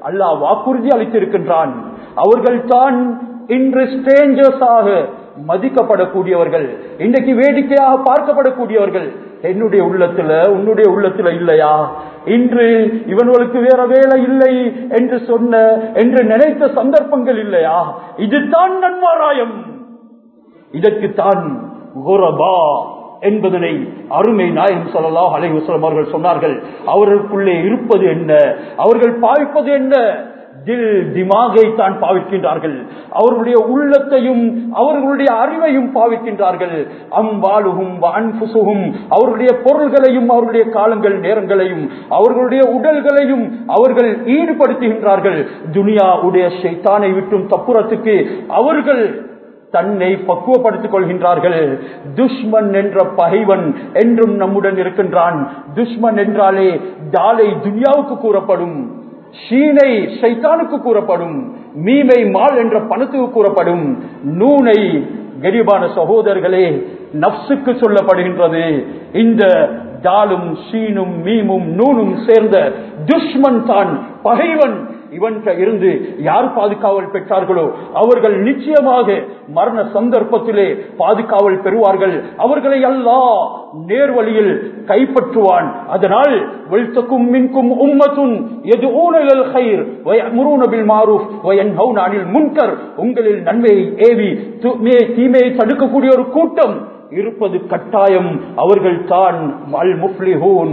அல்லாஹ் வாக்குறுதி அளித்திருக்கின்றான் அவர்கள் தான் இன்று ஸ்ட்ரேஞ்சர்ஸாக மதிக்கப்படக்கூடியவர்கள் இன்றைக்கு வேடிக்கையாக பார்க்கப்படக்கூடியவர்கள் என்னுடைய உள்ளத்துல உன்னுடைய உள்ளத்துல இல்லையா இன்று இவர்களுக்கு வேற வேலை இல்லை என்று சொன்ன என்று நினைத்த சந்தர்ப்பங்கள் இல்லையா இதுதான் நன்மாராயம் இதற்குத்தான் குரபா என்பதனை அருமை நாயகம் சொல்லலாம் அலைவசலம் அவர்கள் சொன்னார்கள் அவர்களுக்குள்ளே இருப்பது என்ன அவர்கள் பாவிப்பது என்ன தில் திமாகை தான் பாவிக்கின்றார்கள் அவர்களுடைய உள்ளத்தையும் அவர்களுடைய அறிவையும் பாவிக்கின்றார்கள் அம்பாலுகும் அன்புசுகும் அவர்களுடைய பொருள்களையும் அவர்களுடைய காலங்கள் நேரங்களையும் அவர்களுடைய உடல்களையும் அவர்கள் ஈடுபடுத்துகின்றார்கள் துனியா உடைய ஷைத்தானை விட்டும் தப்புறத்துக்கு அவர்கள் தன்னை பக்குவப்படுத்திக் கொள்கின்றார்கள் துஷ்மன் என்ற பகைவன் என்றும் நம்முடன் இருக்கின்றான் துஷ்மன் என்றாலே தாலை துனியாவுக்கு கூறப்படும் ஷீனை ஷைத்தானுக்கு கூறப்படும் மீமை மால் என்ற பணத்துக்கு கூறப்படும் நூனை கரிபான சகோதரர்களே நப்சுக்கு சொல்லப்படுகின்றது இந்த தாலும் ஷீனும் மீமும் நூனும் சேர்ந்த துஷ்மன் தான் பகைவன் இவன்கிட்ட இருந்து யார் பாதுகாவல் பெற்றார்களோ அவர்கள் நிச்சயமாக மரண சந்தர்ப்பத்திலே பாதுகாவல் பெறுவார்கள் அவர்களை அல்லா நேர்வழியில் கைப்பற்றுவான் அதனால் வெல்தக்கும் மின்கும் உம்மத்துன் எது ஊனல் ஹைர் முருனபில் மாரூஃப் வயன்ஹவுன் அனில் முன்கர் உங்களில் நன்மையை ஏவி தீமையை தடுக்கக்கூடிய ஒரு கூட்டம் இருப்பது கட்டாயம் அவர்கள் தான் அல் முஃப்லிஹூன்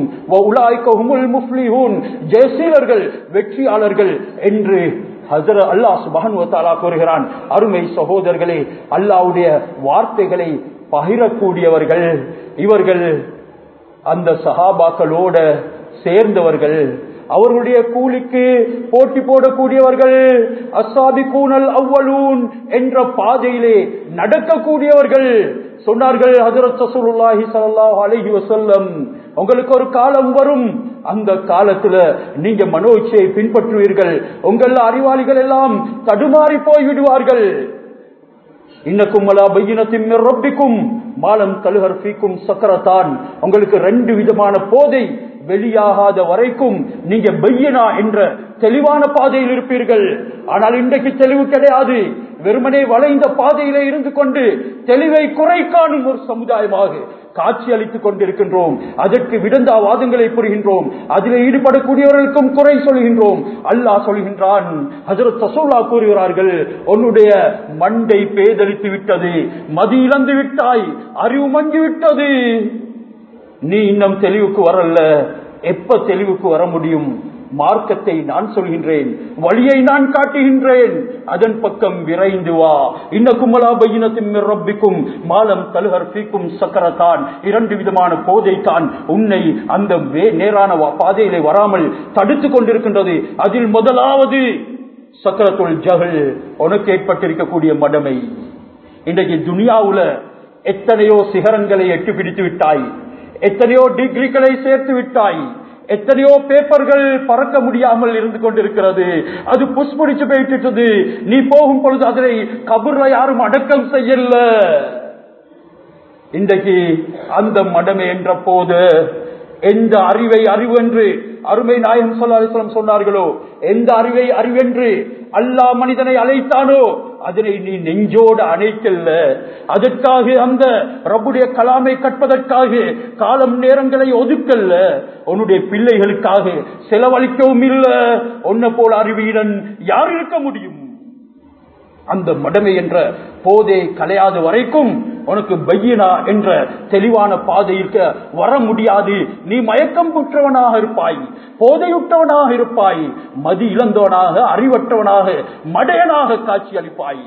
முஃப்லிஹூன் ஜெயசீலர்கள் வெற்றியாளர்கள் என்று ஹசர அல்லாஹ் சுபஹன் கூறுகிறான் அருமை சகோதரர்களே அல்லாவுடைய வார்த்தைகளை பகிரக்கூடியவர்கள் இவர்கள் அந்த சஹாபாக்களோட சேர்ந்தவர்கள் அவர்களுடைய கூலிக்கு போட்டி போடக்கூடியவர்கள் அசாபி கூனல் அவ்வளூன் என்ற பாதையிலே நடக்கக்கூடியவர்கள் சொன்னார்கள் ஹசரத் சசூலுல்லாஹி ஸல்லல்லாஹு அலைஹி வஸல்லம் உங்களுக்கு ஒரு காலம் வரும் அந்த காலத்துல நீங்க மனோச்சையை பின்பற்றுவீர்கள் உங்கள அறிவாளிகள் எல்லாம் தடுமாறி போய் விடுவார்கள் இன்னக்கும் அலா பையினத்தின் ரொப்பிக்கும் மாலம் தலுகர் ஃபீக்கும் சக்கரத்தான் உங்களுக்கு ரெண்டு விதமான போதை வெளியாகாத வரைக்கும் நீங்க பையனா என்ற தெளிவான பாதையில் இருப்பீர்கள் ஆனால் இன்றைக்கு தெளிவு கிடையாது வெறுமனே வளைந்த பாதையிலே இருந்து கொண்டு தெளிவை குறை காணும் ஒரு சமுதாயமாக காட்சி அளித்துக் கொண்டிருக்கின்றோம் அதற்கு விடந்தா வாதங்களை புரிகின்றோம் அதில் ஈடுபடக்கூடியவர்களுக்கும் குறை சொல்கின்றோம் அல்லாஹ் சொல்கின்றான் ஹசரத் சசோலா கூறுகிறார்கள் உன்னுடைய மண்டை பேதலித்து விட்டது மதி இழந்து விட்டாய் அறிவு மங்கி விட்டது நீ இன்னும் தெளிவுக்கு வரல எப்ப தெளிவுக்கு வர முடியும் மார்க்கத்தை நான் சொல்கின்றேன் வழியை நான் காட்டுகின்றேன் அதன் பக்கம் விரைந்து வா இன்ன குமலா பையினத்தின் ரப்பிக்கும் மாலம் தலுகர் பீக்கும் சக்கரத்தான் இரண்டு விதமான போதை தான் உன்னை அந்த நேரான பாதையிலே வராமல் தடுத்து கொண்டிருக்கின்றது அதில் முதலாவது சக்கரத்துள் ஜகல் உனக்கு ஏற்பட்டிருக்கக்கூடிய மடமை இன்றைக்கு துனியாவுல எத்தனையோ சிகரங்களை எட்டு பிடித்து விட்டாய் எத்தனையோ டிகிரிகளை சேர்த்து விட்டாய் எத்தனையோ பேப்பர்கள் பறக்க முடியாமல் இருந்து கொண்டிருக்கிறது அது புஷ்பிடிச்சு போயிட்டு நீ போகும் பொழுது அதனை கபூர்ல யாரும் அடக்கம் செய்யல இன்றைக்கு அந்த மடமை என்ற போது எந்த அறிவை அறிவு என்று அருமை நாயகம் சொல்லாசலம் சொன்னார்களோ எந்த அறிவை அறிவென்று அல்லா மனிதனை அழைத்தானோ அதனை நீ நெஞ்சோடு அணைக்கல்ல அதற்காக அந்த ரப்புடைய கலாமை கற்பதற்காக காலம் நேரங்களை ஒதுக்கல்ல உன்னுடைய பிள்ளைகளுக்காக செலவழிக்கவும் இல்ல ஒன்ன போல அறிவியுடன் யார் இருக்க முடியும் அந்த மடமை என்ற போதை கலையாத வரைக்கும் உனக்கு பையனா என்ற தெளிவான பாதையில் வர முடியாது நீ மயக்கம் புற்றவனாக இருப்பாய் போதையுற்றவனாக இருப்பாய் மதி இழந்தவனாக அறிவற்றவனாக மடையனாக காட்சி அளிப்பாய்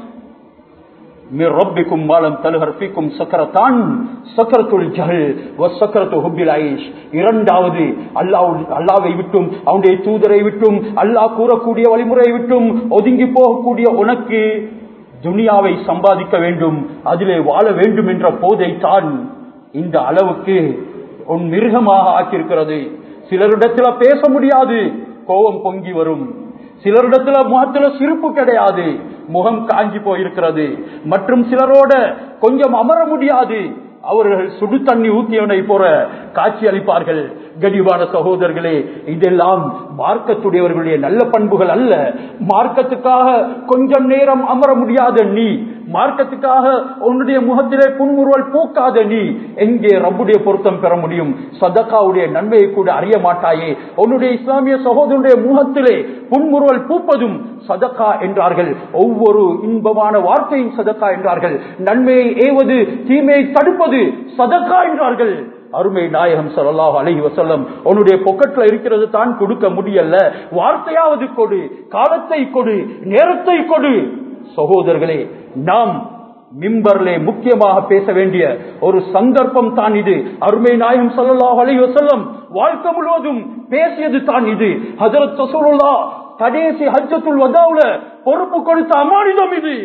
ரப்பிக்கும் மாலம் தலுகர் பீக்கும் சக்கரத்தான் சக்கரத்துள் ஜஹல் சக்கரத்து ஹுப்பில் ஐஷ் இரண்டாவது அல்லாஹ் அல்லாவை விட்டும் அவனுடைய தூதரை விட்டும் அல்லாஹ் கூறக்கூடிய வழிமுறையை விட்டும் ஒதுங்கி போகக்கூடிய உனக்கு துனியாவை சம்பாதிக்க வேண்டும் அதிலே வாழ வேண்டும் என்ற போதை தான் இந்த அளவுக்கு உன் மிருகமாக ஆக்கியிருக்கிறது சிலரிடத்துல பேச முடியாது கோபம் பொங்கி வரும் சிலரிடத்துல முகத்துல சிரிப்பு கிடையாது முகம் காஞ்சி போயிருக்கிறது மற்றும் சிலரோட கொஞ்சம் அமர முடியாது அவர்கள் சுடு தண்ணி ஊத்தியவனை போற காட்சி அளிப்பார்கள் கனிவான சகோதரர்களே இதெல்லாம் மார்க்கத்துடையவர்களுடைய நல்ல பண்புகள் அல்ல மார்க்கத்துக்காக கொஞ்சம் நேரம் அமர முடியாத நீ மார்க்கத்துக்காக உன்னுடைய முகத்திலே புன்முறுவல் பூக்காத நீ எங்கே ரப்புடைய பொருத்தம் பெற முடியும் சதக்காவுடைய நன்மையை கூட அறிய மாட்டாயே உன்னுடைய இஸ்லாமிய சகோதரனுடைய முகத்திலே புன்முறுவல் பூப்பதும் சதக்கா என்றார்கள் ஒவ்வொரு இன்பமான வார்த்தையும் சதக்கா என்றார்கள் நன்மையை ஏவது தீமையை தடுப்பது சதக்கா என்றார்கள் அருமை நாயகம் ஸல்லல்லாஹு அலைஹி வஸல்லம் உன்னுடைய பொக்கெட்ல இருக்கிறது தான் கொடுக்க முடியல வார்த்தையாவது கொடு காலத்தை கொடு நேரத்தை கொடு சகோதரர்களே நாம் மிம்பர்லே முக்கியமாக பேச வேண்டிய ஒரு சந்தர்ப்பம் தான் இது அருமை நாயகம் ஸல்லல்லாஹு அலைஹி வஸல்லம் வாழ்க்கை முழுவதும் பேசியது தான் இது ஹஜரத் ரசூலுல்லாஹ் கடைசி ஹஜ்ஜத்துல் வதாவுல பொறுப்பு கொடுத்த அமானிதம் இது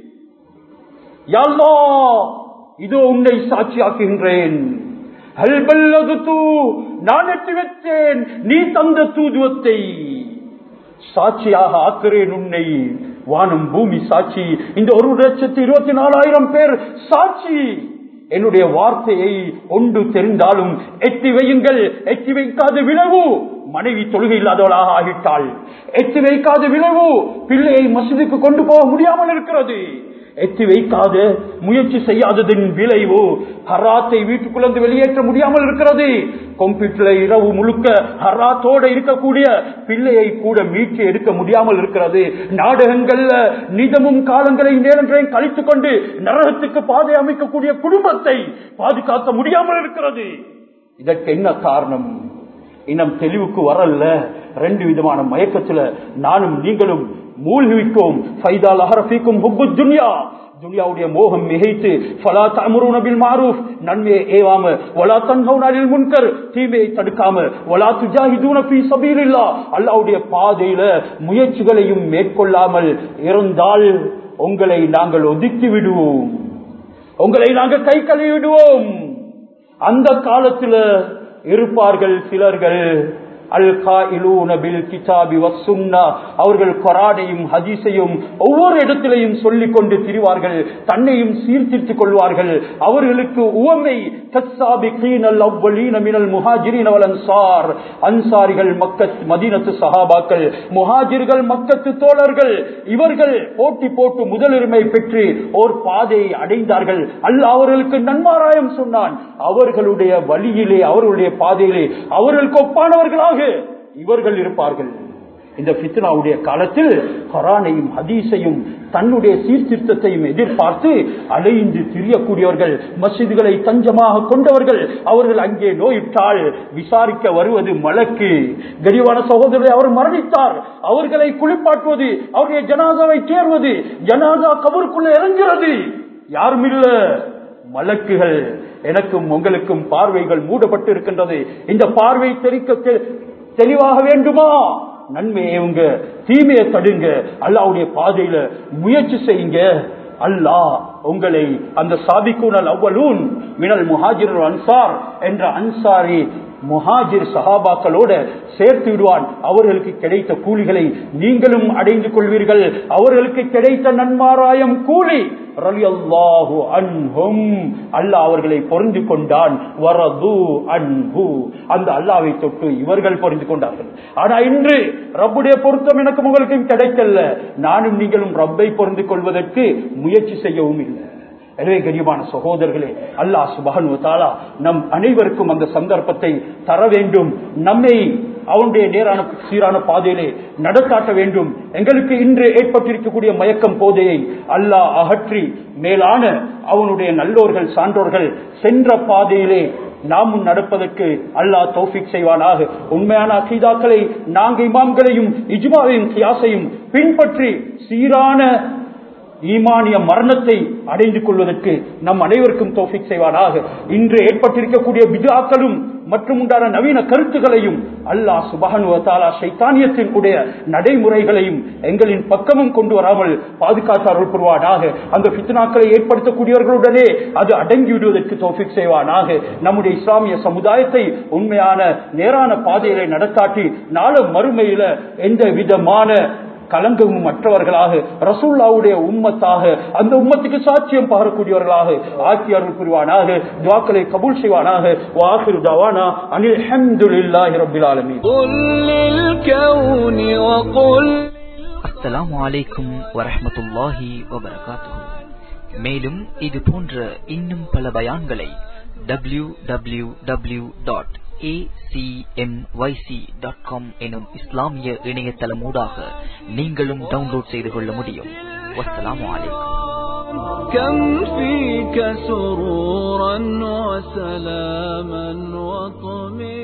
யா அல்லாஹ் இதோ உன்னை சாட்சியாக்குகின்றேன் ஹல் பல்லகுது, நான் எட்டி வைத்தேன் நீ தந்த தூதுவத்தை சாட்சியாக ஆக்குறேன் உன்னை வானம் பூமி சாட்சி இந்த ஒரு லட்சத்தி இருபத்தி நாலாயிரம் பேர் சாட்சி என்னுடைய வார்த்தையை ஒன்று தெரிந்தாலும் எட்டி வையுங்கள் எட்டி வைக்காத விளைவு மனைவி தொழுகை இல்லாதவளாக ஆகிட்டாள் எட்டி வைக்காத விளைவு பிள்ளையை மசிதுக்கு கொண்டு போக முடியாமல் இருக்கிறது எத்தி வைக்காத முயற்சி செய்யாததின் விளைவு ஹராத்தை வீட்டுக்குள்ளந்து வெளியேற்ற முடியாமல் இருக்கிறது கம்ப்யூட்டர்ல இரவு முழுக்க ஹராத்தோட இருக்கக்கூடிய பிள்ளையை கூட மீட்டு எடுக்க முடியாமல் இருக்கிறது நாடகங்கள்ல நிதமும் காலங்களை நேரங்களையும் கழித்துக் கொண்டு நரகத்துக்கு பாதை அமைக்கக்கூடிய குடும்பத்தை பாதுகாக்க முடியாமல் இருக்கிறது இதற்கு என்ன காரணம் இன்னும் தெளிவுக்கு வரல ரெண்டு விதமான மயக்கத்துல நானும் நீங்களும் மூழ்கிவிக்கும் ஃபைதால் அஹரஃபிக்கும் ஹுப்பு துன்யா துனியாவுடைய மோகம் மிகைத்து ஃபலா தஅமுருன பில் மாரூஃப் நன்மையை ஏவாம வலா தன்ஹவுன அனில் முன்கர் தீமையை தடுக்காம வலா துஜாஹிதூன ஃபீ சபீலில்லாஹ் அல்லாஹ்வுடைய பாதையில முயற்சிகளையும் மேற்கொள்ளாமல் இருந்தால் உங்களை நாங்கள் ஒதுக்கி விடுவோம் உங்களை நாங்கள் கை கழுவி விடுவோம் அந்த காலத்துல இருப்பார்கள் சிலர்கள் அல் காயிலூன பில் கிதாபி வசுன்னா அவர்கள் கொரானையும் ஹதீஸையும் ஒவ்வொரு இடத்திலையும் சொல்லிக் கொண்டு திரிவார்கள் தன்னையும் சீர்திருத்திக் கொள்வார்கள் அவர்களுக்கு உவமை கஸ்ஸாபிகீனல் அவ்வலீன மினல் முஹாஜிரின் வல் அன்சார் அன்சாரிகள் மக்கத் மதீனத்து சஹாபாக்கள் முஹாஜிர்கள் மக்கத்து தோழர்கள் இவர்கள் போட்டி போட்டு முதலுரிமை பெற்று ஓர் பாதையை அடைந்தார்கள் அல்லாஹ் அவர்களுக்கு நன்மாராயம் சொன்னான் அவர்களுடைய வழியிலே அவர்களுடைய பாதையிலே அவர்களுக்கு ஒப்பானவர்களாக இவர்கள் இருப்பார்கள் இந்த பித்னாவுடைய காலத்தில் கொரானையும் ஹதீஸையும் தன்னுடைய சீர்திருத்தத்தையும் எதிர்பார்த்து அலைந்து திரியக்கூடியவர்கள் மசிதிகளை தஞ்சமாக கொண்டவர்கள் அவர்கள் அங்கே நோயிட்டால் விசாரிக்க வருவது மலக்கு கரிவான சகோதரரை அவர் மரணித்தார் அவர்களை குளிப்பாட்டுவது அவருடைய ஜனாதாவை சேர்வது ஜனாதா கபருக்குள்ள இறங்கிறது யாரும் இல்ல மலக்குகள் எனக்கும் உங்களுக்கும் பார்வைகள் மூடப்பட்டு இருக்கின்றது இந்த பார்வை தெரிக்க தெ- தெளிவாக வேண்டுமா நன்மையை இவங்க தீமையை தடுங்க அல்லாவுடைய பாதையில முயற்சி செய்யுங்க அல்லாஹ் உங்களை அந்த சாபிக்குனல் அவ்வளூன் மினல் முஹாஜிர் அன்சார் என்ற அன்சாரி முஹாஜிர் சஹாபாக்களோட சேர்த்து விடுவான் அவர்களுக்கு கிடைத்த கூலிகளை நீங்களும் அடைந்து கொள்வீர்கள் அவர்களுக்கு கிடைத்த நன்மாராயம் கூலி ரலியல்லாஹு அன்ஹும் அல்லாஹ் அவர்களை பொருந்து கொண்டான் வரது அன்ஹு அந்த அல்லாவை தொட்டு இவர்கள் பொருந்து கொண்டார்கள் ஆனா இன்று ரப்புடைய பொருத்தம் எனக்கு உங்களுக்கும் கிடைக்கல நானும் நீங்களும் ரப்பை பொருந்து கொள்வதற்கு முயற்சி செய்யவும் இல்லை எனவே கரியமான சகோதரர்களே அல்லாஹ் சுபஹன் தாலா நம் அனைவருக்கும் அந்த சந்தர்ப்பத்தை தர வேண்டும் நம்மை அவனுடைய நேரான சீரான பாதையிலே நடத்தாட்ட வேண்டும் எங்களுக்கு இன்று ஏற்பட்டிருக்கக்கூடிய மயக்கம் போதையை அல்லாஹ் அகற்றி மேலான அவனுடைய நல்லோர்கள் சான்றோர்கள் சென்ற பாதையிலே நாமும் நடப்பதற்கு அல்லாஹ் தௌஃபிக் செய்வானாக உண்மையான அகீதாக்களை நாங்க இமாம்களையும் இஜ்மாவையும் கியாசையும் பின்பற்றி சீரான ஈமானிய மரணத்தை அடைந்து கொள்வதற்கு நம் அனைவருக்கும் தோஃபிக் செய்வானாக இன்று ஏற்பட்டிருக்கக்கூடிய பிதாக்களும் மற்றும் உண்டான நவீன கருத்துகளையும் அல்லாஹ் சுபஹனுவத்தாலா சைத்தானியத்தின் உடைய நடைமுறைகளையும் எங்களின் பக்கமும் கொண்டு வராமல் பாதுகாத்து அருள் புரிவானாக அந்த பித்னாக்களை ஏற்படுத்தக்கூடியவர்களுடனே அது அடங்கி விடுவதற்கு தோஃபிக் செய்வானாக நம்முடைய இஸ்லாமிய சமுதாயத்தை உண்மையான நேரான பாதையிலே நடத்தாட்டி நாள மறுமையில எந்த விதமான கலங்கவும் மற்றவர்களாக ரசூல்லாவுடைய உம்மத்தாக அந்த உம்மத்துக்கு சாட்சியம் பகரக்கூடியவர்களாக ஆக்கி அருள் புரிவானாக துவாக்களை கபூல் செய்வானாக வாஹிரு தவானா அனில் ஹம்துலில்லாஹி ரப்பில் ஆலமீன் قل للكون وقل அஸ்ஸலாமு அலைக்கும் வரஹ்மத்துல்லாஹி வபரகாத்துஹு மேலும் இது போன்ற இன்னும் பல பயான்களை W W W dot dot com எனும் இஸ்லாமிய இணையதளமூடாக நீங்களும் டவுன்லோட் செய்து கொள்ள முடியும் வஸ்ஸலாமு அலைக்கும் كم فيك سرورا وسلاما وطمئنا